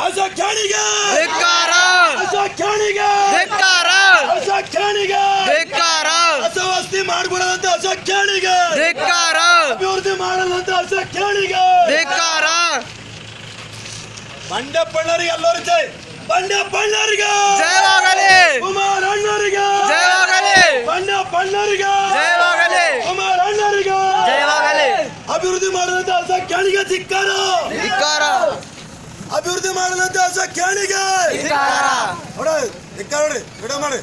ಅಸಖ್ಯಾನಿಗೆ ಧಿಕ್ಕಾರ ಅಸಖ್ಯಾನಿಗೆ ಧಿಕ್ಕಾರ ಅಸಖ್ಯಾನಿಗೆ ಧಿಕ್ಕಾರ ಅಸವಸ್ತಿ ಮಾಡ್ಬಿಡದಂತ ಅಸಖ್ಯಾನಿಗೆ ಧಿಕ್ಕಾರ ಅಭಿವೃದ್ಧಿ ಮಾಡದಂತ ಅಸಖ್ಯಾನಿಗೆ ಧಿಕ್ಕಾರ ಬಂಡೆಪ್ಪಣ್ಣರಿಗೆ ಎಲ್ಲರೂ ಜೈ ಬಂಡೆಪ್ಪಣ್ಣರಿಗೆ ಜಯವಾಗಲಿ ಕುಮಾರ್ ಅಣ್ಣರಿಗೆ ಜಯವಾಗಲಿ ಬಂಡೆಪ್ಪಣ್ಣರಿಗೆ ಜಯವಾಗಲಿ ಕುಮಾರ್ ಅಣ್ಣರಿಗೆ ಜಯವಾಗಲಿ ಅಭಿವೃದ್ಧಿ ಮಾಡದಂತ ಅಸಖ್ಯಾನಿಗೆ ಧಿಕ್ಕಾರ ಧಿಕ್ಕಾರ ಅಭಿವೃದ್ಧಿ ಮಾಡದಂತ ಅಸಖ್ಯಾನಿಗೆ ಧಿಕ್ಕಾರ ನೋಡ್ರಿ ಧಿಕ್ಕಾರ ನೋಡ್ರಿ ವಿಡಿಯೋ ಮಾಡ್ರಿ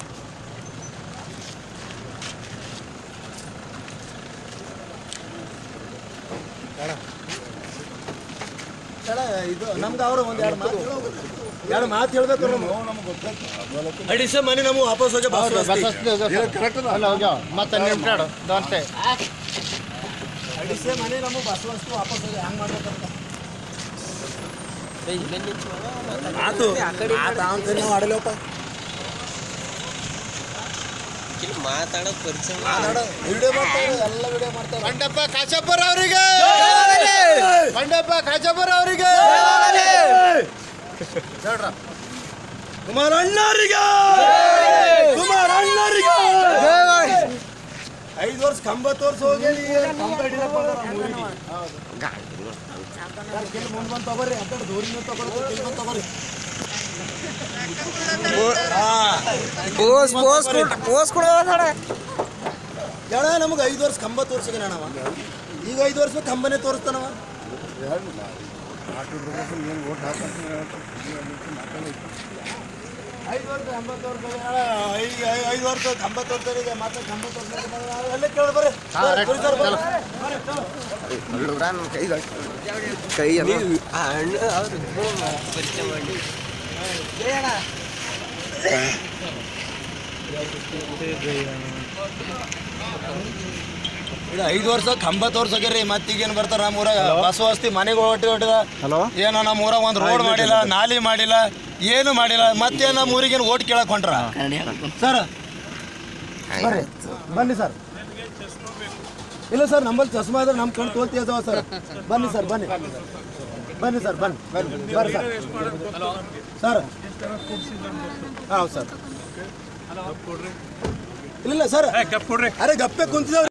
ಇದು ನಮ್ಗೆ ಅವರು ಒಂದು ಎರಡು ಮಾತು ಎರಡು ಮಾತು ಹೇಳ್ಬೇಕು ಅಡಿಸ ಮನೆ ನಮ್ಮ ವಾಪಸ್ ಹೋಗಿ ಮತ್ತೆ ನಿಂತ್ಕಾಡು ದಂತೆ ಅಡಿಸೆ ಮನೆ ನಮ್ಮ ಬಸ್ ವಸ್ತು ವಾಪಸ್ ಹೋಗಿ ಹಂಗೆ ಮಾಡ್ಬೇಕಂತ ಆತು ಆತು ನಾವು ಆಡಲಪ್ಪ ಮಾತಾಡೋದು ಪರಿಚಯ ವಿಡಿಯೋ ಮಾಡ್ತಾರೆ ಎಲ್ಲ ವಿಡಿಯೋ ಮಾಡ್ತಾರೆ ಬಂಡಪ್ಪ ಕಾಚಪ್ಪರ್ ಅವರಿಗೆ ಬಂಡಪ್ಪ ಕಾಚಪ್ಪರ್ ಅವರಿಗೆ ಕುಮಾರ ಅಣ್ಣರಿಗೆ ಕುಮಾರ ಅಣ್ಣರಿಗೆ ಐದು ವರ್ಷ ಕಂಬ ತೋರ್ಸಿ ಹೋಗಿ ಕಂಬ ಹಿಡಿದಪ್ಪ ಮುಂದೆ ಬಂದು ತಗೋರಿ ಆ ಕಡೆ ದೂರಿಂದ ತಗೋರಿ ಇಲ್ಲಿ ಬಂದು ತಗೋರಿ ಪೋಸ್ ಪೋಸ್ ಪೋಸ್ ಕೊಡೋ ಹೇಳ ನಮಗೆ ಐದು ವರ್ಷ ಕಂಬ ತೋರ್ಸಿಗೆ ನಾನವ ಈಗ ಐದು ವರ್ಷ ಕಂಬನೇ ತೋರಿಸ್ತಾನವ ಐದು ವರ್ಷ ಕಂಬ ತೋರ್ಸ್ತಾರೆ ಐದು ಐದು ವರ್ಷ ಕಂಬ ತೋರ್ಸ್ತಾರೆ ಈಗ ಮತ್ತೆ ಕಂಬ ತೋರ್ಸ್ತಾರೆ ಅಲ್ಲೇ ಕೇಳಿ ಬರ್ರಿ ಬರ್ರಿ ಸರ್, ಬರ್ರಿ. ಬರ್ರಿ, ಚಲೋ. ಕೈ ಅಣ್ಣ ಅವ್ರು ಪರಿಚಯ ಮಾಡಿ ಇದು ಐದು ವರ್ಷ ಕಂಬ ತೋರ್ಸಕ್ರಿ ಮತ್ತೀಗೇನು ಬರ್ತಾರ ನಮ್ಮ ಊರಾಗ ಬಸವಸ್ತಿ ಮನೆಗೆ ಹೊಟ್ಟಿ ಹೊಟ್ಟಿದ ಹಲೋ ಏನೋ ನಮ್ಮ ಊರಾಗ ಒಂದು ರೋಡ್ ಮಾಡಿಲ್ಲ ನಾಲಿ ಮಾಡಿಲ್ಲ ಏನು ಮಾಡಿಲ್ಲ ಮತ್ತೆ ನಮ್ಮ ಊರಿಗೇನು ಓಟ್ ಕೇಳಕ್ ಹೊಂಟ್ರ ಸರ್ ಬರ್ರಿ ಬನ್ನಿ ಸರ್ ಇಲ್ಲ ಸರ್ ನಮ್ಮಲ್ಲಿ ಚಸ್ಮಾ ಇದ್ರೆ ನಮ್ಮ ಕಣ್ಣು ತೋಲ್ತಿ ಅದಾವ ಸರ್ ಬನ್ನಿ ಸರ್ ಬನ್ನಿ ಬನ್ನಿ ಸರ್ ಬನ್ನಿ ಬನ್ನಿ ಬರ್ರಿ ಸರ್ ಸರ್ ಹೌದು ಸರ್ ಇಲ್ಲ ಸರ್ ಅರೆ ಗಪ್ಪೆ ಕುಂತಿದಾವ್ರಿ